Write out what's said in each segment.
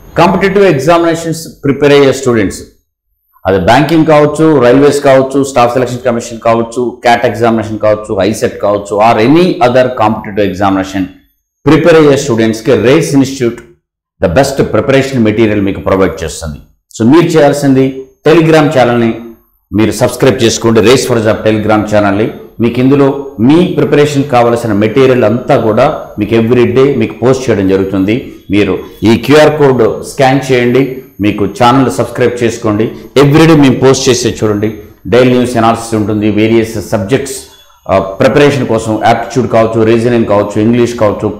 competitive examinations prepare అయ్యే students అది banking కావచ్చు రైల్వేస్ కావచ్చు స్టాఫ్ సెలక్షన్ కమిషన్ కావచ్చు క్యాట్ ఎగ్జామినేషన్ కావచ్చు ఐసెట్ కావచ్చు or any other competitive examination prepare అయ్యే స్టూడెంట్స్కి Race institute the best preparation material మీకు ప్రొవైడ్ చేస్తుంది సో మీరు చేయాల్సింది టెలిగ్రామ్ ఛానల్ని మీరు సబ్స్క్రైబ్ చేసుకోండి రేస్ ఫర్ జాబ్ టెలిగ్రామ్ ఛానల్ని మీకు ఇందులో మీ ప్రిపరేషన్ కావాల్సిన మెటీరియల్ అంతా కూడా మీకు ఎవ్రీ డే మీకు పోస్ట్ చేయడం జరుగుతుంది మీరు ఈ క్యూఆర్ కోడ్ స్కాన్ చేయండి మీకు ఛానల్ సబ్స్క్రైబ్ చేసుకోండి ఎవ్రీడే మేము పోస్ట్ చేసే చూడండి డైలీ న్యూస్ అనాలిసిస్ ఉంటుంది వేరియస్ సబ్జెక్ట్స్ ప్రిపరేషన్ కోసం యాప్టిట్యూడ్ కావచ్చు రీజనింగ్ కావచ్చు ఇంగ్లీష్ కావచ్చు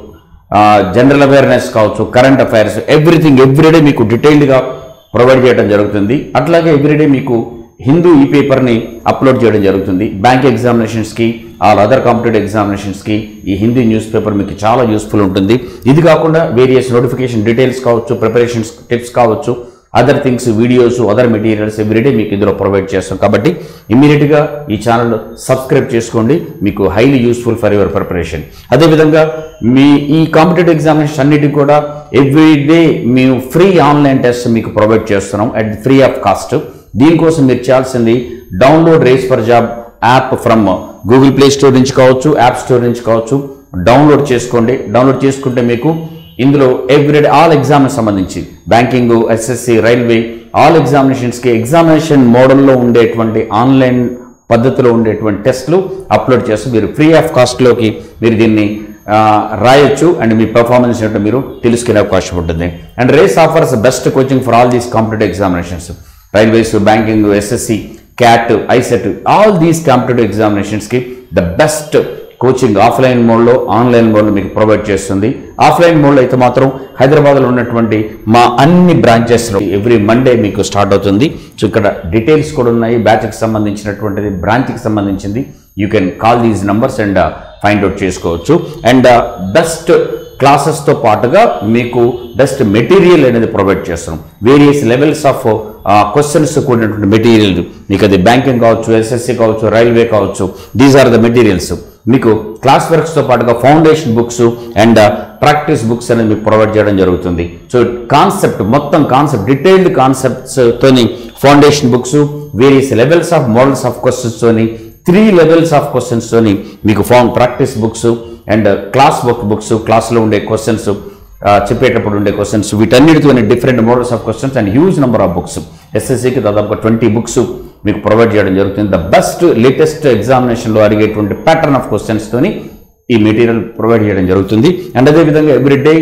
జనరల్ అవేర్నెస్ కావచ్చు కరెంట్ అఫైర్స్ ఎవ్రీథింగ్ ఎవ్రీడే మీకు డీటెయిల్డ్గా ప్రొవైడ్ చేయడం జరుగుతుంది అట్లాగే ఎవ్రీడే మీకు హిందూ ఈ పేపర్ని అప్లోడ్ చేయడం జరుగుతుంది బ్యాంక్ ఎగ్జామినేషన్స్కి ఆల్ అదర్ కాంపిటేటివ్ ఎగ్జామినేషన్స్కి ఈ హిందీ న్యూస్ పేపర్ మీకు చాలా యూస్ఫుల్ ఉంటుంది ఇది కాకుండా వేరియస్ నోటిఫికేషన్ డీటెయిల్స్ కావచ్చు ప్రిపరేషన్స్ టిప్స్ కావచ్చు other things videos other materials everyday మీకు ఇందులో ప్రొవైడ్ చేస్తాం కాబట్టి ఇమీడియట్గా ఈ ఛానల్ సబ్స్క్రైబ్ చేసుకోండి మీకు highly useful for your preparation అదేవిధంగా మీ ఈ కాంపిటేటివ్ ఎగ్జామినేషన్ అన్నిటికీ కూడా ఎవ్రీ డే మేము ఫ్రీ ఆన్లైన్ టెస్ట్ మీకు ప్రొవైడ్ చేస్తున్నాం అట్ ఫ్రీ ఆఫ్ కాస్ట్ దీనికోసం మీరు చేయాల్సింది download Race for job app from Google Play Store నుంచి కావచ్చు యాప్ స్టోర్ నుంచి కావచ్చు డౌన్లోడ్ చేసుకోండి డౌన్లోడ్ చేసుకుంటే మీకు ఇందులో ఎవ్రీడే ఆల్ ఎగ్జామ్ సంబంధించి బ్యాంకింగ్ ఎస్ఎస్సి రైల్వే ఆల్ ఎగ్జామినేషన్స్కి ఎగ్జామినేషన్ మోడల్లో ఉండేటువంటి ఆన్లైన్ పద్ధతిలో ఉండేటువంటి టెస్ట్లు అప్లోడ్ చేస్తూ మీరు ఫ్రీ ఆఫ్ కాస్ట్లోకి మీరు దీన్ని ఆ, రాయొచ్చు అండ్ మీ పర్ఫార్మెన్స్ ఏంటో మీరు తెలుసుకునే అవకాశం ఉంటుంది and Race offers best coaching for all these competitive examinations railways banking SSC CAT ICET all these competitive ఎగ్జామినేషన్స్కి ద బెస్ట్ కోచింగ్ ఆఫ్లైన్ మోడ్లో ఆన్లైన్ మోడ్లో మీకు ప్రొవైడ్ చేస్తుంది ఆఫ్లైన్ మోడ్లో అయితే మాత్రం హైదరాబాద్లో ఉన్నటువంటి మా అన్ని బ్రాంచెస్లో ఎవ్రీ మండే మీకు స్టార్ట్ అవుతుంది సో ఇక్కడ డీటెయిల్స్ కూడా ఉన్నాయి బ్యాచ్కి సంబంధించినటువంటిది బ్రాంచ్కి సంబంధించింది you can call these numbers and find out చేసుకోవచ్చు అండ్ బెస్ట్ క్లాసెస్తో పాటుగా మీకు బెస్ట్ మెటీరియల్ అనేది ప్రొవైడ్ చేస్తున్నాం వేరియస్ లెవెల్స్ ఆఫ్ క్వశ్చన్స్ కూడినటువంటి మెటీరియల్ మీకు అది బ్యాంకింగ్ కావచ్చు ఎస్ఎస్సి కావచ్చు రైల్వే కావచ్చు దీస్ ఆర్ ద మెటీరియల్స్ మీకు క్లాస్ వర్క్స్తో పాటుగా foundation books and practice books అనేది మీకు ప్రొవైడ్ చేయడం జరుగుతుంది సో కాన్సెప్ట్ మొత్తం కాన్సెప్ట్ డీటెయిల్డ్ కాన్సెప్ట్స్తోని foundation books various levels of models of క్వశ్చన్స్తోని త్రీ లెవెల్స్ ఆఫ్ క్వశ్చన్స్తోని మీకు found practice books and class work books క్లాస్లో ఉండే క్వశ్చన్స్ చెప్పేటప్పుడు ఉండే క్వశ్చన్స్ వీటన్నిటితో different models of questions and huge number of books ఎస్ఎస్సికి దాదాపు ట్వంటీ బుక్స్ మీకు ప్రొవైడ్ చేయడం జరుగుతుంది ద బెస్ట్ లేటెస్ట్ ఎగ్జామినేషన్లో అడిగేటువంటి ప్యాటర్న్ ఆఫ్ క్వశ్చన్స్తోని ఈ మెటీరియల్ ప్రొవైడ్ చేయడం జరుగుతుంది అండ్ అదేవిధంగా ఎవ్రీడే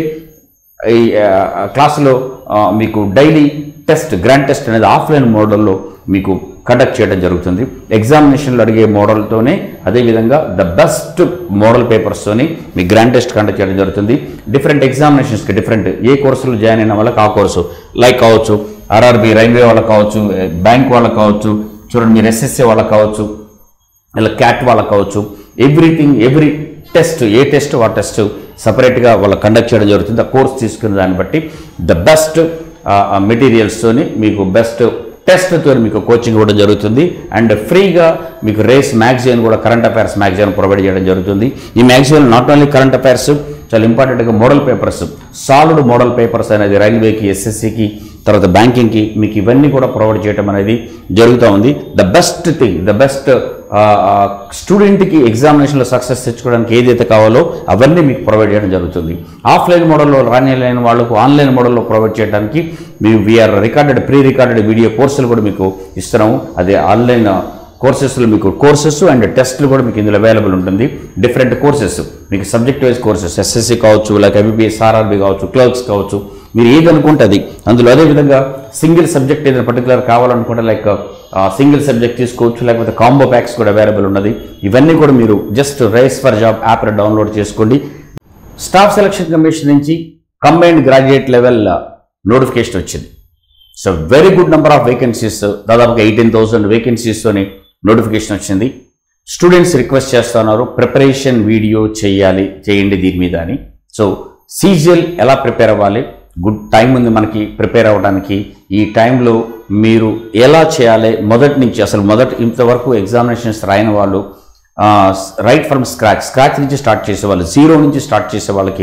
ఈ ఆ, క్లాసులో ఆ, మీకు డైలీ టెస్ట్ గ్రాండ్ టెస్ట్ అనేది ఆఫ్లైన్ మోడల్లో మీకు కండక్ట్ చేయడం జరుగుతుంది ఎగ్జామినేషన్లో అడిగే మోడల్తోనే అదేవిధంగా ద బెస్ట్ మోడల్ పేపర్స్తోని మీ గ్రాండ్ టెస్ట్ కండక్ట్ చేయడం జరుగుతుంది డిఫరెంట్ ఎగ్జామినేషన్స్కి డిఫరెంట్ ఏ కోర్సులో జాయిన్ అయిన వాళ్ళకి ఆ కోర్సు లైక్ కావచ్చు ఆర్ఆర్బి రైల్వే వాళ్ళకి కావచ్చు బ్యాంక్ వాళ్ళకి కావచ్చు చూడండి మీరు ఎస్ఎస్సీ వాళ్ళకి కావచ్చు ఇలా క్యాట్ వాళ్ళకి కావచ్చు ఎవ్రీథింగ్ ఎవ్రీ టెస్ట్ ఏ టెస్ట్ ఆ టెస్ట్ సపరేట్గా వాళ్ళు కండక్ట్ చేయడం జరుగుతుంది ఆ కోర్స్ తీసుకున్న దాన్ని బట్టి ద బెస్ట్ మెటీరియల్స్తోని మీకు బెస్ట్ టెస్ట్తో మీకు కోచింగ్ ఇవ్వడం జరుగుతుంది అండ్ ఫ్రీగా మీకు రేస్ మ్యాగజైన్ కూడా కరెంట్ అఫైర్స్ మ్యాగజైన్ ప్రొవైడ్ చేయడం జరుగుతుంది ఈ magazine not only current affairs చాలా ఇంపార్టెంట్గా model papers solid model papers అనేది రైల్వేకి ఎస్ఎస్సికి తర్వాత బ్యాంకింగ్కి మీకు ఇవన్నీ కూడా ప్రొవైడ్ చేయడం అనేది జరుగుతూ ఉంది the best thing the best స్టూడెంట్కి ఎగ్జామినేషన్లో సక్సెస్ తెచ్చుకోవడానికి ఏదైతే కావాలో అవన్నీ మీకు ప్రొవైడ్ చేయడం జరుగుతుంది ఆఫ్లైన్ మోడల్లో రానిలేని వాళ్ళకు ఆన్లైన్ మోడల్లో ప్రొవైడ్ చేయడానికి మేము we are recorded pre recorded video కోర్సులు కూడా మీకు ఇస్తున్నాము అదే ఆన్లైన్ కోర్సెస్లో మీకు కోర్సెస్ అండ్ టెస్ట్లు కూడా మీకు ఇందులో అవైలబుల్ ఉంటుంది డిఫరెంట్ కోర్సెస్ మీకు సబ్జెక్ట్ వైజ్ కోర్సెస్ ఎస్ఎస్సి కావచ్చు లైక్ ఎంబీబీఎస్ ఆర్ఆర్బి కావచ్చు క్లర్క్స్ కావచ్చు మీరు ఏది అనుకుంటే అది అందులో అదేవిధంగా సింగిల్ సబ్జెక్ట్ ఏదైనా పర్టికులర్ కావాలనుకుంటే లైక్ సింగిల్ సబ్జెక్ట్ తీసుకోవచ్చు లేకపోతే కాంబో ప్యాక్స్ కూడా అవైలబుల్ ఉన్నది ఇవన్నీ కూడా మీరు just Race for job app download చేసుకోండి స్టాఫ్ సెలక్షన్ కమిషన్ నుంచి కంబైన్డ్ గ్రాడ్యుయేట్ లెవెల్ నోటిఫికేషన్ వచ్చింది so very good number of vacancies దాదాపుగా ఎయిటీన్ థౌసండ్ వేకెన్సీస్తోని నోటిఫికేషన్ వచ్చింది స్టూడెంట్స్ రిక్వెస్ట్ చేస్తున్నారు ప్రిపరేషన్ వీడియో చేయాలి చేయండి దీని మీద అని సో సీజియల్ ఎలా ప్రిపేర్ అవ్వాలి గుడ్ టైం ఉంది మనకి ప్రిపేర్ అవ్వడానికి ఈ టైంలో మీరు ఎలా చేయాలి మొదటి నుంచి అసలు మొదటి ఇంతవరకు ఎగ్జామినేషన్స్ రాయని వాళ్ళు రైట్ ఫ్రమ్ స్క్రాచ్ స్క్రాచ్ నుంచి స్టార్ట్ చేసే వాళ్ళు జీరో నుంచి స్టార్ట్ చేసే వాళ్ళకి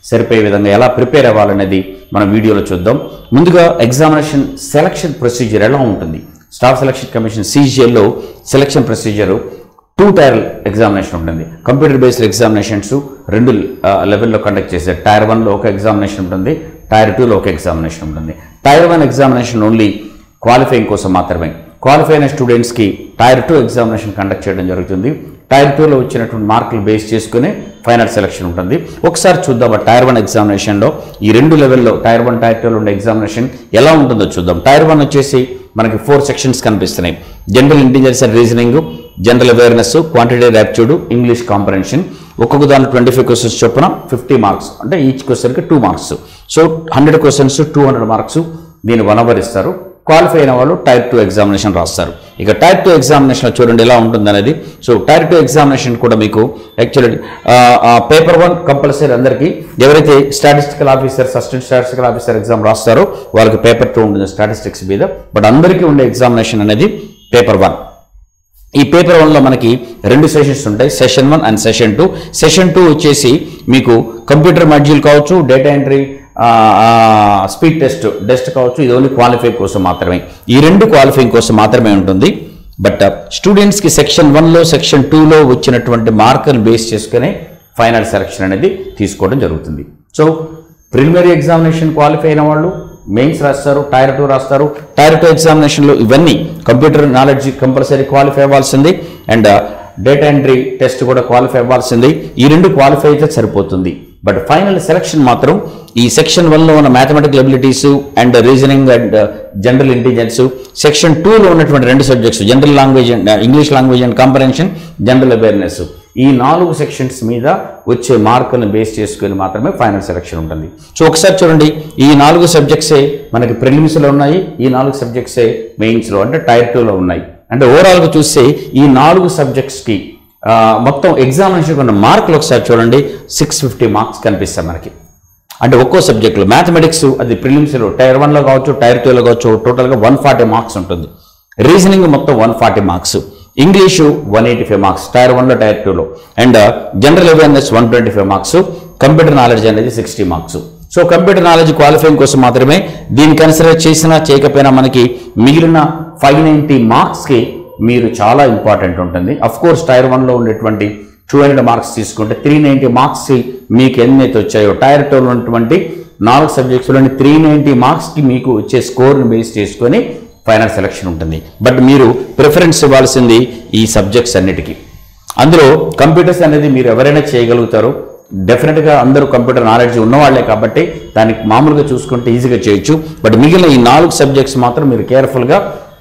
సరిపోయే విధంగా ఎలా ప్రిపేర్ అవ్వాలనేది మనం వీడియోలో చూద్దాం ముందుగా ఎగ్జామినేషన్ సెలక్షన్ ప్రొసీజర్ ఎలా ఉంటుంది స్టాఫ్ సెలక్షన్ కమిషన్ సీజీఎల్లో selection procedure two tier examination ఉంటుంది కంప్యూటర్ బేస్డ్ ఎగ్జామినేషన్స్ రెండు లెవెల్లో కండక్ట్ చేశారు టైర్ వన్లో ఒక ఎగ్జామినేషన్ ఉంటుంది టైర్ టూలో ఒక ఎగ్జామినేషన్ ఉంటుంది tier one examination only qualifying కోసం మాత్రమే క్వాలిఫై అయిన స్టూడెంట్స్కి టైర్ టూ ఎగ్జామినేషన్ కండక్ట్ చేయడం జరుగుతుంది టైర్ టూలో వచ్చినటువంటి మార్కులు బేస్ చేసుకుని ఫైనల్ సెలక్షన్ ఉంటుంది ఒకసారి చూద్దాం ఆ టైర్ వన్ ఎగ్జామినేషన్లో ఈ రెండు లెవెల్లో టైర్ వన్ టైర్ టూలో ఉండే ఎగ్జామినేషన్ ఎలా ఉంటుందో చూద్దాం టైర్ వన్ వచ్చేసి మనకి ఫోర్ సెక్షన్స్ కనిపిస్తున్నాయి general intelligence and reasoning general awareness quantity aptitude English comprehension ఒక్కొక్క దాంట్లో ట్వంటీ ఫైవ్ క్వశ్చన్స్ చొప్పున ఫిఫ్టీ మార్క్స్ అంటే ఈచ్ క్వశ్చన్కి two marks so hundred questions two hundred marks దీన్ని వన్ అవర్ ఇస్తారు క్వాలిఫై అయిన వాళ్ళు టైర్ టూ ఎగ్జామినేషన్ రాస్తారు ఇక టైర్ టూ ఎగ్జామినేషన్ చూడండి ఎలా ఉంటుంది అనేది సో టైర్ టూ ఎగ్జామినేషన్ కూడా మీకు యాక్చువల్లీ పేపర్ వన్ కంపల్సరీ అందరికీ ఎవరైతే statistical officer assistant statistical officer exam రాస్తారో వాళ్ళకి పేపర్ టూ ఉంటుంది స్టాటిస్టిక్స్ మీద బట్ అందరికీ ఉండే ఎగ్జామినేషన్ అనేది పేపర్ వన్ ఈ పేపర్ వన్లో మనకి రెండు సెషన్స్ ఉంటాయి session one and session two session two వచ్చేసి మీకు కంప్యూటర్ మాడ్యూల్ కావచ్చు data entry speed test test కావచ్చు ఇది ఓన్లీ క్వాలిఫై కోసం మాత్రమే ఈ రెండు క్వాలిఫైయింగ్ కోసం మాత్రమే ఉంటుంది బట్ స్టూడెంట్స్కి సెక్షన్ వన్లో సెక్షన్ టూలో వచ్చినటువంటి మార్కులు బేస్ చేసుకునే ఫైనల్ సెలక్షన్ అనేది తీసుకోవడం జరుగుతుంది సో ప్రిలిమినరీ ఎగ్జామినేషన్ క్వాలిఫై అయిన వాళ్ళు మెయిన్స్ రాస్తారు టైర్ టూ రాస్తారు టైర్ టూ ఎగ్జామినేషన్లో ఇవన్నీ కంప్యూటర్ నాలెడ్జ్ కంపల్సరీ క్వాలిఫై అవ్వాల్సింది అండ్ డేటా ఎంట్రీ టెస్ట్ కూడా క్వాలిఫై అవ్వాల్సింది ఈ రెండు క్వాలిఫై అయితే సరిపోతుంది బట్ ఫైనల్ సెలక్షన్ మాత్రం ఈ సెక్షన్ వన్లో ఉన్న mathematical abilities and reasoning and general intelligence section టూలో ఉన్నటువంటి రెండు subjects general language and English language and comprehension general awareness ఈ నాలుగు సెక్షన్స్ మీద వచ్చే మార్కులను బేస్ చేసుకుని మాత్రమే ఫైనల్ సెలక్షన్ ఉంటుంది సో ఒకసారి చూడండి ఈ నాలుగు సబ్జెక్ట్సే మనకి ప్రిలిమ్స్లో ఉన్నాయి ఈ నాలుగు సబ్జెక్ట్సే మెయిన్స్లో అంటే టైర్ టూలో ఉన్నాయి అంటే ఓవరాల్గా చూస్తే ఈ నాలుగు సబ్జెక్ట్స్కి ఆ, మొత్తం ఎగ్జామినేషన్ ఉన్న మార్కులు ఒకసారి చూడండి సిక్స్ ఫిఫ్టీ మార్క్స్ కనిపిస్తాయి మనకి అంటే ఒక్కో సబ్జెక్టులో మ్యాథమెటిక్స్ అది ప్రిలిమ్స్లో టైర్ వన్లో కావచ్చు టైర్ టూలో కావచ్చు టోటల్గా వన్ ఫార్టీ మార్క్స్ ఉంటుంది రీజనింగ్ మొత్తం one forty marks English one eighty five marks tier వన్లో టైర్ టూలో and general awareness one twenty five marks computer knowledge అనేది sixty marks so computer knowledge qualifying కోసం మాత్రమే దీన్ని కన్సిడర్ చేసినా చేయకపోయినా మనకి మిగిలిన ఫైవ్ నైంటీ మార్క్స్కి మీరు చాలా ఇంపార్టెంట్ ఉంటుంది అఫ్ కోర్స్ టైర్ వన్లో ఉండేటువంటి టూ హండ్రెడ్ మార్క్స్ తీసుకుంటే త్రీ నైంటీ మార్క్స్ మీకు ఎన్నైతే వచ్చాయో టైర్ టూలో ఉన్నటువంటి నాలుగు సబ్జెక్ట్స్లోని త్రీ నైంటీ మార్క్స్కి మీకు వచ్చే స్కోర్ని బేస్ చేసుకొని ఫైనల్ సెలక్షన్ ఉంటుంది బట్ మీరు ప్రిఫరెన్స్ ఇవ్వాల్సింది ఈ సబ్జెక్ట్స్ అన్నిటికీ అందులో కంప్యూటర్స్ అనేది మీరు ఎవరైనా చేయగలుగుతారు డెఫినెట్గా అందరూ కంప్యూటర్ నాలెడ్జ్ ఉన్నవాళ్లే కాబట్టి దానికి మామూలుగా చూసుకుంటే ఈజీగా చేయొచ్చు బట్ మిగిలిన ఈ నాలుగు సబ్జెక్ట్స్ మాత్రం మీరు కేర్ఫుల్గా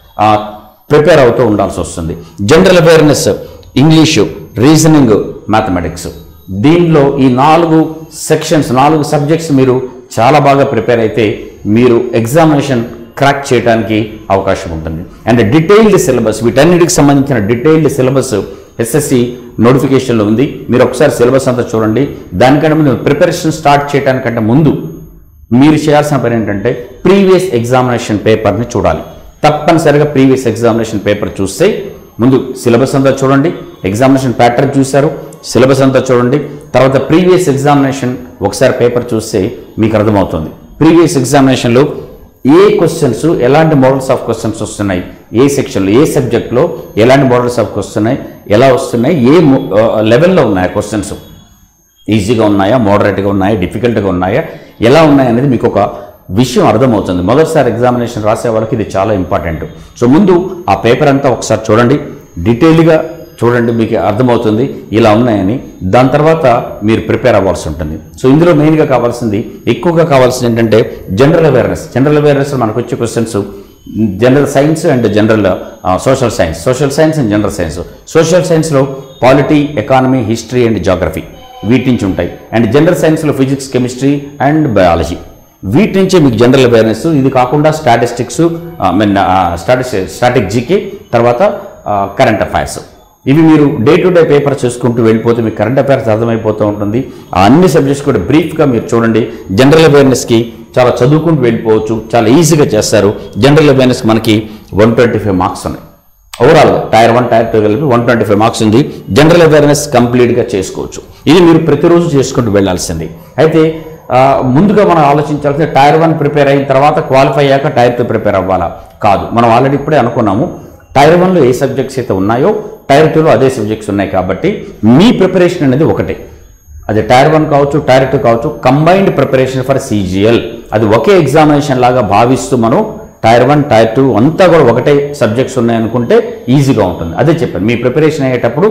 ప్రిపేర్ అవుతూ ఉండాల్సి వస్తుంది general awareness English reasoning mathematics దీనిలో ఈ నాలుగు సెక్షన్స్ నాలుగు సబ్జెక్ట్స్ మీరు చాలా బాగా ప్రిపేర్ అయితే మీరు ఎగ్జామినేషన్ క్రాక్ చేయడానికి అవకాశం ఉంటుంది అండ్ డీటెయిల్డ్ సిలబస్ వీటన్నిటికి సంబంధించిన డీటెయిల్డ్ సిలబస్ ఎస్ఎస్సి నోటిఫికేషన్లో ఉంది మీరు ఒకసారి సిలబస్ అంతా చూడండి దానికంటే ముందు ప్రిపరేషన్ స్టార్ట్ చేయడానికంటే ముందు మీరు చేయాల్సిన పని ఏంటంటే ప్రీవియస్ ఎగ్జామినేషన్ పేపర్ని చూడాలి తప్పనిసరిగా ప్రీవియస్ ఎగ్జామినేషన్ పేపర్ చూస్తే ముందు సిలబస్ అంతా చూడండి ఎగ్జామినేషన్ ప్యాటర్న్ చూశారు సిలబస్ అంతా చూడండి తర్వాత ప్రీవియస్ ఎగ్జామినేషన్ ఒకసారి పేపర్ చూస్తే మీకు అర్థమవుతుంది ప్రీవియస్ ఎగ్జామినేషన్లో ఏ క్వశ్చన్స్ ఎలాంటి మోడల్స్ ఆఫ్ క్వశ్చన్స్ వస్తున్నాయి ఏ సెక్షన్లో ఏ సబ్జెక్ట్లో ఎలాంటి మోడల్స్ ఆఫ్ వస్తున్నాయి ఎలా వస్తున్నాయి ఏ లెవెల్లో ఉన్నాయి క్వశ్చన్స్ ఈజీగా ఉన్నాయా మోడరేట్గా ఉన్నాయా డిఫికల్ట్గా ఉన్నాయా ఎలా ఉన్నాయి అనేది మీకు ఒక విషయం అర్థమవుతుంది మొదటిసారి ఎగ్జామినేషన్ రాసే వాళ్ళకి ఇది చాలా ఇంపార్టెంట్ సో ముందు ఆ పేపర్ అంతా ఒకసారి చూడండి డీటెయిల్గా చూడండి మీకు అర్థమవుతుంది ఇలా ఉన్నాయని దాని తర్వాత మీరు ప్రిపేర్ అవ్వాల్సి ఉంటుంది సో ఇందులో మెయిన్గా కావాల్సింది ఎక్కువగా కావాల్సింది ఏంటంటే జనరల్ అవేర్నెస్ జనరల్ అవేర్నెస్ మనకు వచ్చే questions general science and general social science social science and general science social సైన్స్లో polity economy history and geography వీటి నుంచి ఉంటాయి అండ్ జనరల్ సైన్స్లో ఫిజిక్స్ కెమిస్ట్రీ అండ్ బయాలజీ వీటి నుంచే మీకు జనరల్ అవేర్నెస్ ఇది కాకుండా statistics mean statistic static GK తర్వాత కరెంట్ అఫైర్స్ ఇవి మీరు డే టు డే పేపర్ చేసుకుంటూ వెళ్ళిపోతే మీకు కరెంట్ అఫైర్స్ అర్థమైపోతూ ఉంటుంది ఆ అన్ని సబ్జెక్ట్స్ కూడా బ్రీఫ్గా మీరు చూడండి జనరల్ అవేర్నెస్కి చాలా చదువుకుంటూ వెళ్ళిపోవచ్చు చాలా ఈజీగా చేస్తారు జనరల్ అవేర్నెస్ మనకి వన్ ట్వంటీ ఫైవ్ మార్క్స్ ఉన్నాయి overall tier one tier two కలిపి వన్ ట్వంటీ ఫైవ్ మార్క్స్ ఉంది జనరల్ అవేర్నెస్ కంప్లీట్గా చేసుకోవచ్చు ఇది మీరు ప్రతిరోజు చేసుకుంటూ వెళ్ళాల్సింది అయితే ఆ, ముందుగా మనం ఆలోచించాల్సిన టైర్ వన్ ప్రిపేర్ అయిన తర్వాత క్వాలిఫై అయ్యాక టైర్ టూ ప్రిపేర్ అవ్వాలా కాదు మనం ఆల్రెడీ ఇప్పుడే అనుకున్నాము టైర్ వన్లో ఏ సబ్జెక్ట్స్ అయితే ఉన్నాయో టైర్ టూలో అదే సబ్జెక్ట్స్ ఉన్నాయి కాబట్టి మీ ప్రిపరేషన్ అనేది ఒకటే అది టైర్ వన్ కావచ్చు టైర్ టూ కావచ్చు కంబైన్డ్ ప్రిపరేషన్ ఫర్ సీజీఎల్ అది ఒకే ఎగ్జామినేషన్ లాగా భావిస్తూ మనం టైర్ వన్ టైర్ టూ అంతా కూడా ఒకటే సబ్జెక్ట్స్ ఉన్నాయనుకుంటే ఈజీగా ఉంటుంది అదే చెప్పాను మీ ప్రిపరేషన్ అయ్యేటప్పుడు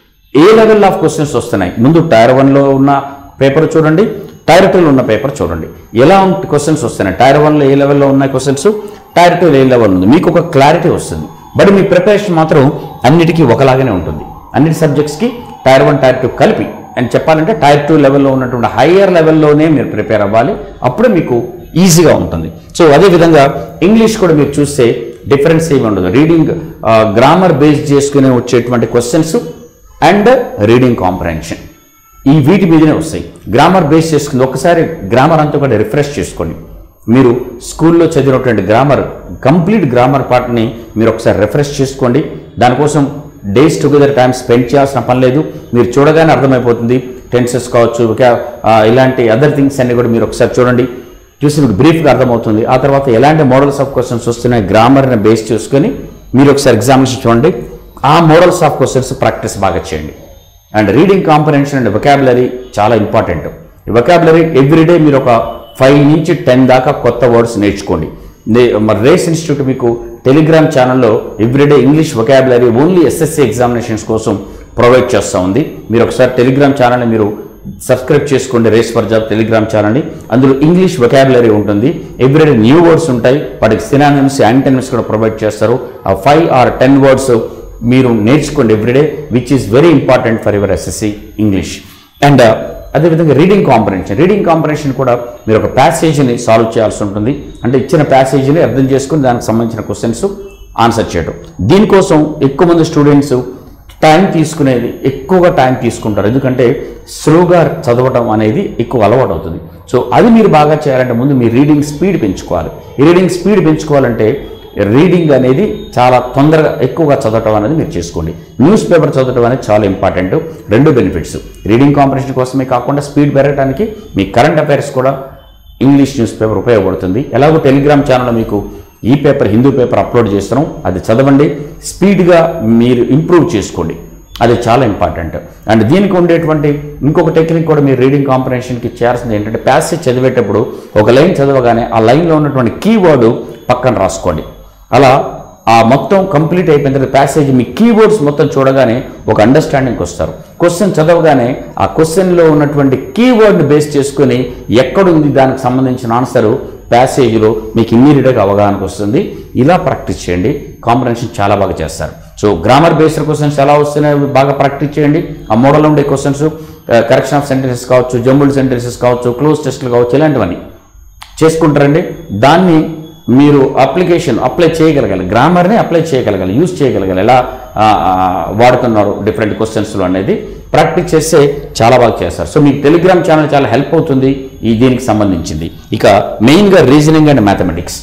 ఏ లెవెల్ ఆఫ్ క్వశ్చన్స్ వస్తున్నాయి ముందు టైర్ వన్లో ఉన్న పేపర్ చూడండి టైర్ టూలో ఉన్న పేపర్ చూడండి ఎలా ఉంటే క్వశ్చన్స్ వస్తున్నాయి టైర్ వన్లో ఏ లెవెల్లో ఉన్నాయి క్వశ్చన్స్ టైర్ టూలో ఏ లెవెల్ ఉంది మీకు ఒక క్లారిటీ వస్తుంది బట్ మీ ప్రిపరేషన్ మాత్రం అన్నిటికీ ఒకలాగానే ఉంటుంది అన్నిటి సబ్జెక్ట్స్కి టైర్ వన్ టైర్ టూ కలిపి అని చెప్పాలంటే టైర్ టూ లెవెల్లో ఉన్నటువంటి హయ్యర్ లెవెల్లోనే మీరు ప్రిపేర్ అవ్వాలి అప్పుడే మీకు ఈజీగా ఉంటుంది సో అదేవిధంగా ఇంగ్లీష్ కూడా మీరు చూస్తే డిఫరెన్స్ ఏమి ఉండదు రీడింగ్ గ్రామర్ బేస్ చేసుకునే వచ్చేటువంటి క్వశ్చన్స్ అండ్ రీడింగ్ కాంప్రహెన్షన్ ఈ వీటి మీదనే వస్తాయి గ్రామర్ బేస్ చేసుకుని ఒకసారి గ్రామర్ అంతా కూడా రిఫ్రెష్ చేసుకోండి మీరు స్కూల్లో చదివినటువంటి గ్రామర్ కంప్లీట్ గ్రామర్ పార్ట్ని మీరు ఒకసారి రిఫ్రెష్ చేసుకోండి దానికోసం డేస్ టుగెదర్ టైం స్పెండ్ చేయాల్సిన పని లేదు మీరు చూడగానే అర్థమైపోతుంది టెన్సెస్ కావచ్చు ఇంకా ఆ, ఇలాంటి అదర్ థింగ్స్ అన్ని కూడా మీరు ఒకసారి చూడండి చూసి మీకు బ్రీఫ్గా అర్థమవుతుంది ఆ తర్వాత ఎలాంటి మోడల్స్ ఆఫ్ క్వశ్చన్స్ వస్తున్నాయి గ్రామర్ని బేస్ చేసుకొని మీరు ఒకసారి ఎగ్జామినేషన్ చూడండి ఆ మోడల్స్ ఆఫ్ క్వశ్చన్స్ ప్రాక్టీస్ బాగా చేయండి and reading comprehension and vocabulary చాలా ఇంపార్టెంట్ ఈ వొకాబులరీ ఎవ్రీడే మీరు ఒక ఫైవ్ నుంచి టెన్ దాకా కొత్త వర్డ్స్ నేర్చుకోండి నే- మరి రేస్ ఇన్స్టిట్యూట్ మీకు టెలిగ్రామ్ ఛానల్లో everyday English vocabulary only SSC examinations కోసం ప్రొవైడ్ చేస్తూ ఉంది మీరు ఒకసారి టెలిగ్రామ్ ఛానల్ని మీరు సబ్స్క్రైబ్ చేసుకోండి రేస్ ఫర్ జాబ్ టెలిగ్రామ్ ఛానల్ని అందులో ఇంగ్లీష్ వొకాబులరీ ఉంటుంది ఎవ్రీడే న్యూ వర్డ్స్ ఉంటాయి వాటికి సినానిమ్స్ యాంటనిమ్స్ కూడా ప్రొవైడ్ చేస్తారు ఆ ఫైవ్ ఆర్ టెన్ వర్డ్స్ మీరు నేర్చుకోండి everyday which is very important for your SSC English and అదేవిధంగా రీడింగ్ కాంపరెన్షన్ రీడింగ్ కాంపరెన్షన్ కూడా మీరు ఒక ప్యాసేజీని సాల్వ్ చేయాల్సి ఉంటుంది అంటే ఇచ్చిన ప్యాసేజీని అర్థం చేసుకుని దానికి సంబంధించిన క్వశ్చన్స్ ఆన్సర్ చేయడం దీనికోసం ఎక్కువ మంది స్టూడెంట్స్ టైం తీసుకునేది ఎక్కువగా టైం తీసుకుంటారు ఎందుకంటే స్లోగా చదవడం అనేది ఎక్కువ అలవాటు అవుతుంది సో అది మీరు బాగా చేయాలంటే ముందు మీ రీడింగ్ స్పీడ్ పెంచుకోవాలి ఈ రీడింగ్ స్పీడ్ పెంచుకోవాలంటే రీడింగ్ అనేది చాలా తొందరగా ఎక్కువగా చదవటం అనేది మీరు చేసుకోండి న్యూస్ పేపర్ చదవటం అనేది చాలా ఇంపార్టెంట్ రెండు బెనిఫిట్స్ రీడింగ్ కాంపిటీషన్ కోసమే కాకుండా స్పీడ్ పెరగడానికి మీ కరెంట్ అఫైర్స్ కూడా ఇంగ్లీష్ న్యూస్ పేపర్ ఉపయోగపడుతుంది ఎలాగో టెలిగ్రామ్ ఛానల్లో మీకు ఈ పేపర్ హిందూ పేపర్ అప్లోడ్ చేస్తున్నాం అది చదవండి స్పీడ్గా మీరు ఇంప్రూవ్ చేసుకోండి అది చాలా ఇంపార్టెంట్ అండ్ దీనికి ఉండేటువంటి ఇంకొక టెక్నిక్ కూడా మీరు రీడింగ్ కాంపిటీషన్కి చేయాల్సింది ఏంటంటే ప్యాసేజ్ చదివేటప్పుడు ఒక లైన్ చదవగానే ఆ లైన్లో ఉన్నటువంటి కీవర్డ్ పక్కన రాసుకోండి అలా ఆ మొత్తం కంప్లీట్ అయిపోయిన తర్వాత ప్యాసేజ్ మీ కీవర్డ్స్ మొత్తం చూడగానే ఒక అండర్స్టాండింగ్కి వస్తారు క్వశ్చన్ చదవగానే ఆ క్వశ్చన్లో ఉన్నటువంటి కీవర్డ్ని బేస్ చేసుకొని ఎక్కడుంది దానికి సంబంధించిన ఆన్సరు ప్యాసేజ్లో మీకు ఇమ్మీడియట్గా అవగాహనకు వస్తుంది ఇలా ప్రాక్టీస్ చేయండి కాంప్రహెన్షన్ చాలా బాగా చేస్తారు సో గ్రామర్ బేస్డ్ క్వశ్చన్స్ ఎలా వస్తున్నాయో బాగా ప్రాక్టీస్ చేయండి ఆ మోడల్ ఉండే క్వశ్చన్స్ కరెక్షన్ ఆఫ్ సెంటెన్సెస్ కావచ్చు జంబుల్ సెంటెన్సెస్ కావచ్చు క్లోజ్ టెస్ట్లు కావచ్చు ఇలాంటివన్నీ చేసుకుంటారండి దాన్ని మీరు అప్లికేషన్ అప్లై చేయగలగాలి గ్రామర్ని అప్లై చేయగలగాలి యూజ్ చేయగలగాలి ఎలా ఆ, ఆ, వాడుతున్నారు డిఫరెంట్ క్వశ్చన్స్లో అనేది ప్రాక్టీస్ చేస్తే చాలా బాగా చేస్తారు సో మీకు టెలిగ్రామ్ ఛానల్ చాలా హెల్ప్ అవుతుంది ఈ దీనికి సంబంధించింది ఇక మెయిన్గా రీజనింగ్ అండ్ మ్యాథమెటిక్స్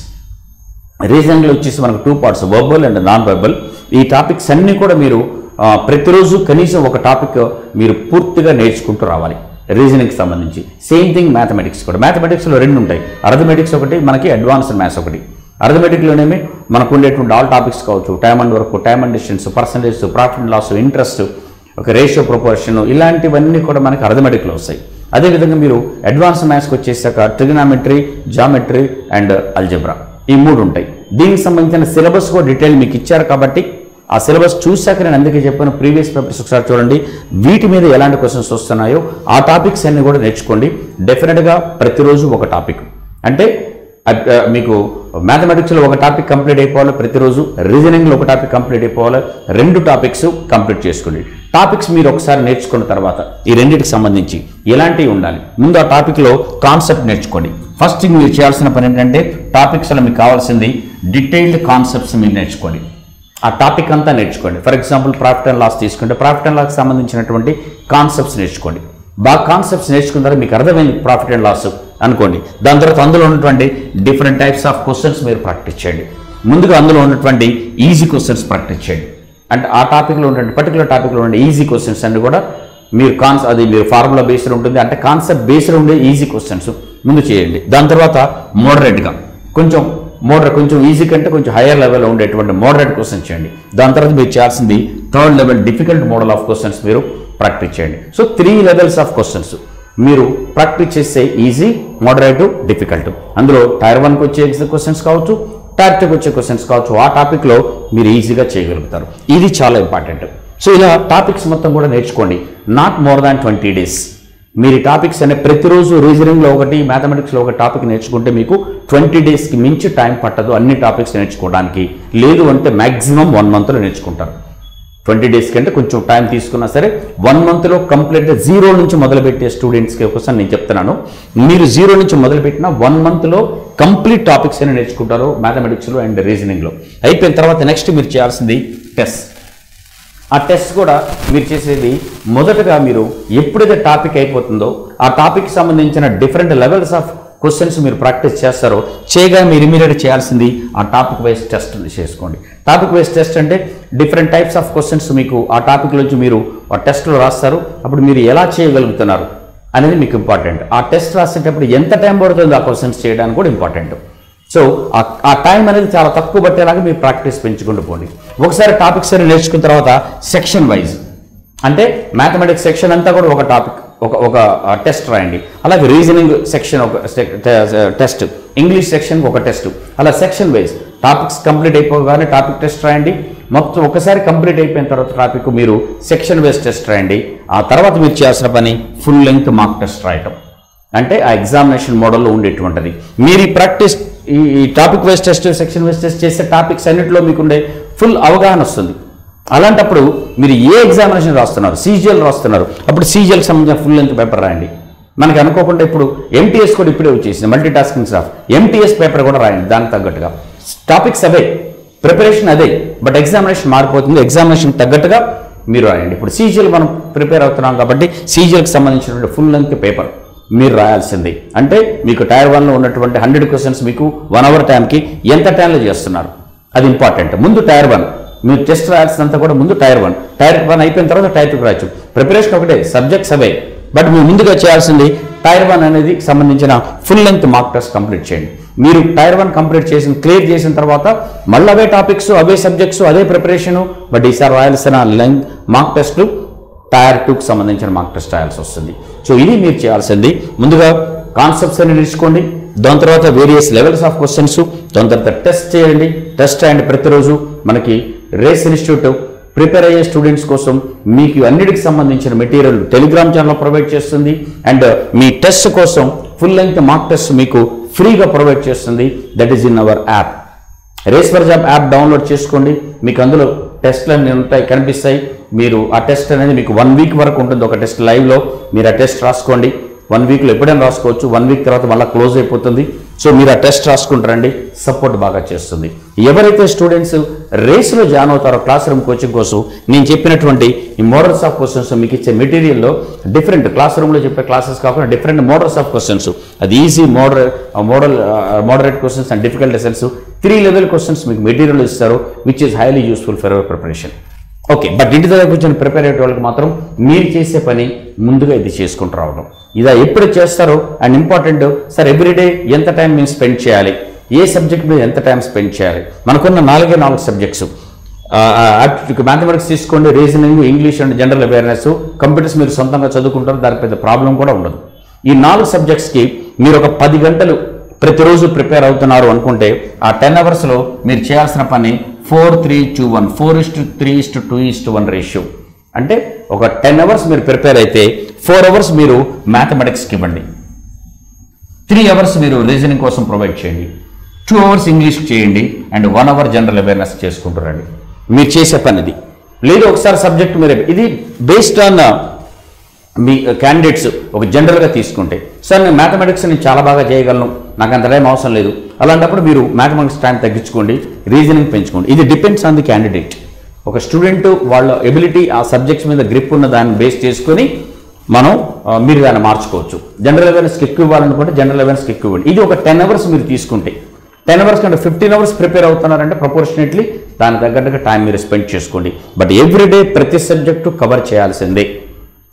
రీజనింగ్లో వచ్చేసి మనకు two parts verbal and non verbal ఈ టాపిక్స్ అన్నీ కూడా మీరు ఆ, ప్రతిరోజు కనీసం ఒక టాపిక్ మీరు పూర్తిగా నేర్చుకుంటూ రావాలి రీజనింగ్కి సంబంధించి సేమ్ థింగ్ మ్యాథమెటిక్స్ కూడా మ్యాథమెటిక్స్లో రెండు ఉంటాయి అర్థమెటిక్స్ ఒకటి మనకి అడ్వాన్స్డ్ మ్యాథ్స్ ఒకటి అర్థమెటిక్లోనేమి మనకు ఉండేటువంటి ఆల్ టాపిక్స్ కావచ్చు time and work time and distance percentage profit and loss interest ఒక రేషియో ప్రొపోర్షన్ ఇలాంటివన్నీ కూడా మనకి అర్థమెటిక్లో వస్తాయి అదేవిధంగా మీరు అడ్వాన్స్ మ్యాథ్స్కి వచ్చేసాక ట్రిగనామెట్రీ జామెట్రీ అండ్ అల్జబ్రా ఈ మూడు ఉంటాయి దీనికి సంబంధించిన సిలబస్ కూడా డీటెయిల్ మీకు ఇచ్చారు కాబట్టి ఆ సిలబస్ చూశాక నేను అందుకే చెప్పాను ప్రీవియస్ పేపర్స్ ఒకసారి చూడండి వీటి మీద ఎలాంటి క్వశ్చన్స్ వస్తున్నాయో ఆ టాపిక్స్ అన్ని కూడా నేర్చుకోండి డెఫినెట్గా ప్రతిరోజు ఒక టాపిక్ అంటే అట్- ఆ, మీకు మ్యాథమెటిక్స్లో ఒక టాపిక్ కంప్లీట్ అయిపోవాలి ప్రతిరోజు రీజనింగ్లో ఒక టాపిక్ కంప్లీట్ అయిపోవాలి రెండు టాపిక్స్ కంప్లీట్ చేసుకోండి టాపిక్స్ మీరు ఒకసారి నేర్చుకున్న తర్వాత ఈ రెండింటికి సంబంధించి ఎలాంటివి ఉండాలి ముందు ఆ టాపిక్లో కాన్సెప్ట్ నేర్చుకోండి ఫస్ట్ థింగ్ మీరు చేయాల్సిన పని ఏంటంటే టాపిక్స్లో మీకు కావాల్సింది డీటెయిల్డ్ కాన్సెప్ట్స్ మీరు నేర్చుకోండి ఆ టాపిక్ అంతా నేర్చుకోండి for example profit and loss తీసుకుంటే ప్రాఫిట్ అండ్ లాస్ సంబంధించినటువంటి కాన్సెప్ట్స్ నేర్చుకోండి బాగా కాన్సెప్ట్స్ నేర్చుకున్న తర్వాత మీకు అర్థమైంది ప్రాఫిట్ అండ్ లాస్ అనుకోండి దాని తర్వాత అందులో ఉన్నటువంటి డిఫరెంట్ టైప్స్ ఆఫ్ క్వశ్చన్స్ మీరు ప్రాక్టీస్ చేయండి ముందుగా అందులో ఉన్నటువంటి ఈజీ క్వశ్చన్స్ ప్రాక్టీస్ చేయండి అంటే ఆ టాపిక్లో ఉన్నటువంటి పర్టికులర్ టాపిక్లో ఉండే ఈజీ క్వశ్చన్స్ అన్ని కూడా మీరు కాన్స్ అది మీరు ఫార్ములా బేస్డ్ ఉంటుంది అంటే కాన్సెప్ట్ బేస్డ్ ఉండే ఈజీ క్వశ్చన్స్ ముందు చేయండి దాని తర్వాత మోడరేట్గా కొంచెం మోడరేట్ కొంచెం ఈజీ కంటే కొంచెం హైయర్ లెవెల్లో ఉండేటువంటి మోడరేట్ క్వశ్చన్స్ చేయండి దాని తర్వాత మీరు చేయాల్సింది third level difficult model of questions మీరు ప్రాక్టీస్ చేయండి so three levels of questions మీరు ప్రాక్టీస్ చేసే ఈజీ మోడరేట్ డిఫికల్ట్ అందులో టైర్ వన్కి వచ్చే క్వశ్చన్స్ కావచ్చు టైర్ టూకి వచ్చే క్వశ్చన్స్ కావచ్చు ఆ టాపిక్లో మీరు ఈజీగా చేయగలుగుతారు ఇది చాలా ఇంపార్టెంట్ సో ఇలా టాపిక్స్ మొత్తం కూడా నేర్చుకోండి not more than twenty days మీరు ఈ టాపిక్స్ అనే ప్రతిరోజు రీజనింగ్లో ఒకటి మ్యాథమెటిక్స్లో ఒక టాపిక్ నేర్చుకుంటే మీకు ట్వంటీ డేస్కి మించి టైం పట్టదు అన్ని టాపిక్స్ నేర్చుకోవడానికి లేదు అంటే మ్యాక్సిమం వన్ మంత్లో నేర్చుకుంటారు ట్వంటీ డేస్ కంటే కొంచెం టైం తీసుకున్నా సరే వన్ మంత్లో కంప్లీట్గా జీరో నుంచి మొదలుపెట్టే స్టూడెంట్స్కి ఒకసారి నేను చెప్తున్నాను మీరు జీరో నుంచి మొదలుపెట్టిన వన్ మంత్లో కంప్లీట్ టాపిక్స్ అని నేర్చుకుంటారు మ్యాథమెటిక్స్లో అండ్ రీజనింగ్లో అయిపోయిన తర్వాత నెక్స్ట్ మీరు చేయాల్సింది టెస్ట్ ఆ టెస్ట్ కూడా మీరు చేసేది మొదటగా మీరు ఎప్పుడైతే టాపిక్ అయిపోతుందో ఆ టాపిక్ సంబంధించిన డిఫరెంట్ లెవెల్స్ ఆఫ్ క్వశ్చన్స్ మీరు ప్రాక్టీస్ చేస్తారో చేయగా మీరు ఇమీడియట్ చేయాల్సింది ఆ టాపిక్ వైజ్ టెస్ట్ చేసుకోండి టాపిక్ వైజ్ టెస్ట్ అంటే డిఫరెంట్ టైప్స్ ఆఫ్ క్వశ్చన్స్ మీకు ఆ టాపిక్ నుంచి మీరు ఆ టెస్ట్లో రాస్తారు అప్పుడు మీరు ఎలా చేయగలుగుతున్నారు అనేది మీకు ఇంపార్టెంట్ ఆ టెస్ట్ రాసేటప్పుడు ఎంత టైం పడుతుందో ఆ క్వశ్చన్స్ చేయడానికి కూడా ఇంపార్టెంట్ సో ఆ- ఆ టైం అనేది చాలా తక్కువ పట్టేలాగా మీరు ప్రాక్టీస్ పెంచుకుంటూ పోండి ఒకసారి టాపిక్స్ అని నేర్చుకున్న తర్వాత సెక్షన్ వైజ్ అంటే మ్యాథమెటిక్స్ సెక్షన్ అంతా కూడా ఒక టాపిక్ ఒక ఒక టెస్ట్ రాయండి అలాగే రీజనింగ్ సెక్షన్ ఒక టెస్ట్ ఇంగ్లీష్ సెక్షన్ ఒక టెస్ట్ అలా సెక్షన్ వైజ్ టాపిక్స్ కంప్లీట్ అయిపోగానే టాపిక్ టెస్ట్ రాయండి మొత్తం ఒకసారి కంప్లీట్ అయిపోయిన తర్వాత టాపిక్ మీరు సెక్షన్ వైజ్ టెస్ట్ రాయండి ఆ తర్వాత మీరు చేయాల్సిన పని ఫుల్ లెంగ్త్ మార్క్ టెస్ట్ రాయటం అంటే ఆ ఎగ్జామినేషన్ మోడల్లో ఉండేటువంటిది మీరు ఈ ప్రాక్టీస్ ఈ ఈ topic wise test section wise test చేసే టాపిక్స్ అన్నింటిలో మీకుండే ఫుల్ అవగాహన వస్తుంది అలాంటప్పుడు మీరు ఏ ఎగ్జామినేషన్ రాస్తున్నారు సీజిఎల్ రాస్తున్నారు అప్పుడు సీజిఎల్కి సంబంధించిన ఫుల్ లెంత్ పేపర్ రాయండి మనకి అనుకోకుండా ఇప్పుడు ఎంటీఎస్ కూడా ఇప్పుడే వచ్చేసింది multi tasking staff MTS paper కూడా రాయండి దానికి తగ్గట్టుగా టాపిక్స్ అవే ప్రిపరేషన్ అదే బట్ ఎగ్జామినేషన్ మారిపోతుంది ఎగ్జామినేషన్ తగ్గట్టుగా మీరు రాయండి ఇప్పుడు సీజిఎల్ మనం ప్రిపేర్ అవుతున్నాం కాబట్టి సీజిఎల్కి సంబంధించినటువంటి ఫుల్ లెంత్ పేపర్ మీరు రాయాల్సింది అంటే మీకు టైర్ వన్లో ఉన్నటువంటి హండ్రెడ్ క్వశ్చన్స్ మీకు వన్ అవర్ టైంకి ఎంత టైంలో చేస్తున్నారు అది ఇంపార్టెంట్ ముందు టైర్ వన్ మీరు టెస్ట్ రాయాల్సినంత కూడా ముందు టైర్ వన్ టైర్ వన్ అయిపోయిన తర్వాత టైర్ టూ రాయొచ్చు ప్రిపరేషన్ ఒకటే సబ్జెక్ట్స్ అవే బట్ మీరు ముందుగా చేయాల్సింది టైర్ వన్ అనేది సంబంధించిన full length mark test complete చేయండి మీరు టైర్ వన్ కంప్లీట్ చేసిన క్లియర్ చేసిన తర్వాత మళ్ళీ అవే టాపిక్స్ అవే సబ్జెక్ట్స్ అదే ప్రిపరేషను బట్ ఈసారి రాయాల్సిన లెంగ్ మార్క్ టెస్ట్లు టైర్ టూకి సంబంధించిన మార్క్ టెస్ట్ రాయాల్సి వస్తుంది సో ఇది మీరు చేయాల్సింది ముందుగా కాన్సెప్ట్స్ అని నేర్చుకోండి దాని తర్వాత వేరియస్ లెవెల్స్ ఆఫ్ క్వశ్చన్స్ దాని తర్వాత టెస్ట్ చేయండి టెస్ట్ అండ్ ప్రతిరోజు మనకి రేస్ ఇన్స్టిట్యూట్ ప్రిపేర్ అయ్యే స్టూడెంట్స్ కోసం మీకు అన్నిటికి సంబంధించిన మెటీరియల్ టెలిగ్రామ్ ఛానల్ ప్రొవైడ్ చేస్తుంది అండ్ మీ టెస్ట్ కోసం ఫుల్ లెంగ్త్ మార్క్ టెస్ట్ మీకు ఫ్రీగా ప్రొవైడ్ చేస్తుంది that is in our app race for job app download చేసుకోండి మీకు అందులో టెస్ట్లు అన్ని ఉంటాయి కనిపిస్తాయి మీరు ఆ టెస్ట్ అనేది మీకు వన్ వీక్ వరకు ఉంటుంది ఒక టెస్ట్ లైవ్లో మీరు ఆ టెస్ట్ రాసుకోండి వన్ వీక్లో ఎప్పుడైనా రాసుకోవచ్చు వన్ వీక్ తర్వాత మళ్ళీ క్లోజ్ అయిపోతుంది సో మీరు ఆ టెస్ట్ రాసుకుంటారండి సపోర్ట్ బాగా చేస్తుంది ఎవరైతే స్టూడెంట్స్ రేస్లో జాయిన్ అవుతారో క్లాస్ రూమ్ కోచింగ్ కోసం నేను చెప్పినటువంటి ఈ మోడల్స్ ఆఫ్ క్వశ్చన్స్ మీకు ఇచ్చే మెటీరియల్లో డిఫరెంట్ క్లాస్ రూమ్లో చెప్పే క్లాసెస్ కాకుండా డిఫరెంట్ మోడల్స్ ఆఫ్ క్వశ్చన్స్ అది easy model model moderate questions and difficult lessons three level questions మీకు మెటీరియల్ ఇస్తారు which is highly useful for our preparation okay but ఇంటి దగ్గర కూర్చొని ప్రిపేర్ అయ్యే వాళ్ళకి మాత్రం మీరు చేసే పని ముందుగా ఇది చేసుకుంటూ రావడం ఇదా ఎప్పుడు చేస్తారో అండ్ ఇంపార్టెంట్ సార్ ఎవ్రీడే ఎంత టైం మేము స్పెండ్ చేయాలి ఏ సబ్జెక్ట్ మీద ఎంత టైం స్పెండ్ చేయాలి మనకున్న నాలుగే నాలుగు సబ్జెక్ట్స్ మ్యాథమెటిక్స్ తీసుకోండి reasoning English and general awareness computers మీరు సొంతంగా చదువుకుంటారు దానికి పెద్ద ప్రాబ్లం కూడా ఉండదు ఈ నాలుగు సబ్జెక్ట్స్కి మీరు ఒక పది గంటలు ప్రతిరోజు ప్రిపేర్ అవుతున్నారు అనుకుంటే ఆ టెన్ అవర్స్లో మీరు చేయాల్సిన పని four three two one four is to three is to two is to one ratio అంటే ఒక టెన్ అవర్స్ మీరు ప్రిపేర్ అయితే ఫోర్ అవర్స్ మీరు మ్యాథమెటిక్స్కి ఇవ్వండి త్రీ అవర్స్ మీరు రీజనింగ్ కోసం ప్రొవైడ్ చేయండి టూ అవర్స్ ఇంగ్లీష్ చేయండి and one hour general awareness చేసుకుంటారండి మీరు చేసే పని ఇది లేదు ఒకసారి సబ్జెక్ట్ మీరు ఇది బేస్డ్ ఆన్ మీ క్యాండిడేట్స్ ఒక జనరల్గా తీసుకుంటే సార్ నేను మ్యాథమెటిక్స్ నేను చాలా బాగా చేయగలను నాకు అంత టైం అవసరం లేదు అలాంటప్పుడు మీరు మ్యాథమెటిక్స్ టైం తగ్గించుకోండి రీజనింగ్ పెంచుకోండి ఇది డిపెండ్స్ ఆన్ ది క్యాండిడేట్ ఒక స్టూడెంట్ వాళ్ళ ఎబిలిటీ ఆ సబ్జెక్ట్స్ మీద గ్రిప్ ఉన్న దాన్ని బేస్ చేసుకొని మనం ఆ, మీరు దాన్ని మార్చుకోవచ్చు జనరల్ అవేర్నెస్కి ఎక్కువ ఇవ్వాలనుకుంటే జనరల్ అవేర్నెస్కి ఎక్కువ ఇవ్వండి ఇది ఒక టెన్ అవర్స్ మీరు తీసుకుంటే టెన్ అవర్స్ కంటే ఫిఫ్టీన్ అవర్స్ ప్రిపేర్ అవుతున్నారంటే ప్రపోర్షనేట్లీ దాని తగ్గట్టుగా టైం మీరు స్పెండ్ చేసుకోండి బట్ ఎవ్రీడే ప్రతి సబ్జెక్టు కవర్ చేయాల్సిందే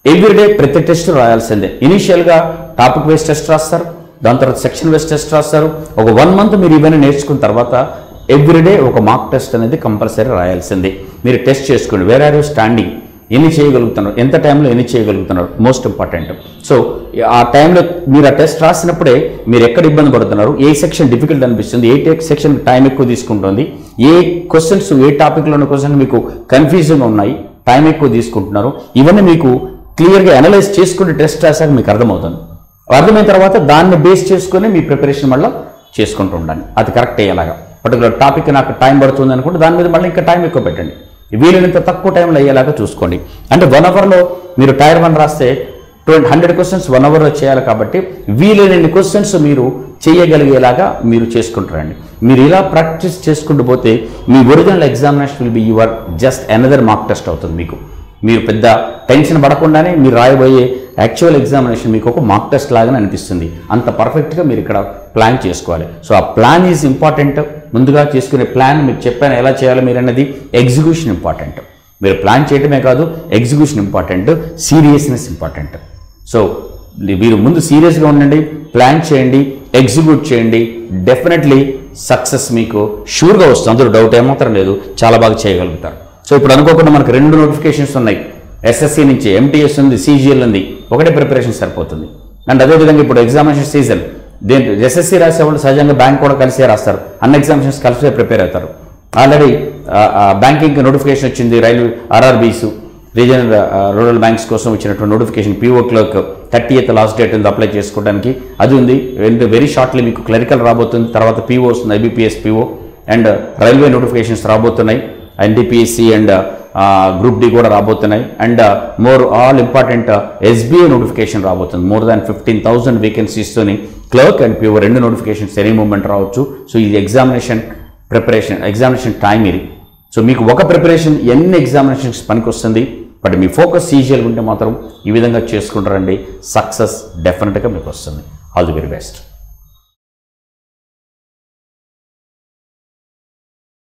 ఎవ్రీడే ప్రతి టెస్ట్ రాయాల్సిందే ఇనీషియల్గా టాపిక్ వైజ్ టెస్ట్ రాస్తారు దాని తర్వాత సెక్షన్ వైజ్ టెస్ట్ రాస్తారు ఒక వన్ మంత్ మీరు ఇవన్నీ నేర్చుకున్న తర్వాత ఎవ్రీడే ఒక మార్క్ టెస్ట్ అనేది కంపల్సరీ రాయాల్సిందే మీరు టెస్ట్ చేసుకోండి వేర్ ఆర్ యూ స్టాండింగ్ ఎన్ని చేయగలుగుతున్నారు ఎంత టైంలో ఎన్ని చేయగలుగుతున్నారు మోస్ట్ ఇంపార్టెంట్ సో ఆ టైంలో మీరు ఆ టెస్ట్ రాసినప్పుడే మీరు ఎక్కడ ఇబ్బంది పడుతున్నారు ఏ సెక్షన్ డిఫికల్ట్ అనిపిస్తుంది ఏ సెక్షన్ టైం ఎక్కువ తీసుకుంటుంది ఏ క్వశ్చన్స్ ఏ టాపిక్లో ఉన్న క్వశ్చన్ మీకు కన్ఫ్యూజన్గా ఉన్నాయి టైం ఎక్కువ తీసుకుంటున్నారు ఇవన్నీ మీకు క్లియర్గా అనలైజ్ చేసుకుంటే టెస్ట్ రాసాక మీకు అర్థమవుతుంది అర్థమైన తర్వాత దాన్ని బేస్ చేసుకొని మీ ప్రిపరేషన్ మళ్ళీ చేసుకుంటూ ఉండండి అది కరెక్ట్ అయ్యేలాగా పర్టికులర్ టాపిక్ నాకు టైం పడుతుంది అనుకుంటే దాని మీద మళ్ళీ ఇంకా టైం ఎక్కువ పెట్టండి వీలైనంత తక్కువ టైంలో అయ్యేలాగా చూసుకోండి అంటే వన్ అవర్లో మీరు టైర్ వన్ రాస్తే ట్వంటీ హండ్రెడ్ క్వశ్చన్స్ వన్ అవర్లో చేయాలి కాబట్టి వీలైనన్ని క్వశ్చన్స్ మీరు చేయగలిగేలాగా మీరు చేసుకుంటారండి మీరు ఇలా ప్రాక్టీస్ చేసుకుంటూ పోతే మీ original examination will be your just another mark test అవుతుంది మీకు మీరు పెద్ద టెన్షన్ పడకుండానే మీరు రాయబోయే యాక్చువల్ ఎగ్జామినేషన్ మీకు ఒక మార్క్ టెస్ట్ లాగానే అనిపిస్తుంది అంత పర్ఫెక్ట్గా మీరు ఇక్కడ ప్లాన్ చేసుకోవాలి సో ఆ ప్లాన్ ఈజ్ ఇంపార్టెంట్ ముందుగా చేసుకునే ప్లాన్ మీకు చెప్పాను ఎలా చేయాలో మీరు అన్నది ఎగ్జిక్యూషన్ ఇంపార్టెంట్ మీరు ప్లాన్ చేయడమే కాదు ఎగ్జిక్యూషన్ ఇంపార్టెంట్ సీరియస్నెస్ ఇంపార్టెంట్ సో మీరు ముందు సీరియస్గా ఉండండి ప్లాన్ చేయండి ఎగ్జిక్యూట్ చేయండి డెఫినెట్లీ సక్సెస్ మీకు షూర్గా వస్తుంది అందులో డౌట్ ఏమాత్రం లేదు చాలా బాగా చేయగలుగుతారు సో ఇప్పుడు అనుకోకుండా మనకు రెండు నోటిఫికేషన్స్ ఉన్నాయి ఎస్ఎస్సి నుంచి ఎంటీఎస్ ఉంది సీజీఎల్ ఉంది ఒకటే ప్రిపరేషన్ సరిపోతుంది అండ్ అదేవిధంగా ఇప్పుడు ఎగ్జామినేషన్ సీజన్ దేంట్లో ఎస్ఎస్సి రాసే వాళ్ళు సహజంగా బ్యాంక్ కూడా కలిసే రాస్తారు అన్ని ఎగ్జామినేషన్స్ కలిసే ప్రిపేర్ అవుతారు ఆల్రెడీ బ్యాంకింగ్ నోటిఫికేషన్ వచ్చింది railway RRBs regional rural banks కోసం ఇచ్చినటువంటి notification PO clerk thirty eighth last date ఉంది అప్లై చేసుకోవడానికి అది ఉంది అండ్ వెరీ షార్ట్లీ మీకు క్లరికల్ రాబోతుంది తర్వాత పీఓ వస్తుంది IBPS PO and railway notifications రాబోతున్నాయి ఎన్డీపీఎస్సీ అండ్ గ్రూప్ డి కూడా రాబోతున్నాయి and more all important SBI notification రాబోతుంది మోర్ దాన్ ఫిఫ్టీన్ థౌసండ్ వేకెన్సీస్తోని క్లర్క్ అండ్ పీఓ రెండు నోటిఫికేషన్స్ ఎనీ మూమెంట్ రావచ్చు సో ఇది ఎగ్జామినేషన్ ప్రిపరేషన్ ఎగ్జామినేషన్ టైం ఇది సో మీకు ఒక ప్రిపరేషన్ ఎన్ని ఎగ్జామినేషన్స్ పనికి వస్తుంది బట్ మీ ఫోకస్ సీజియల్ ఉంటే మాత్రం ఈ విధంగా చేసుకుంటారండి సక్సెస్ డెఫినెట్గా మీకు వస్తుంది ఆల్ ది వెరీ బెస్ట్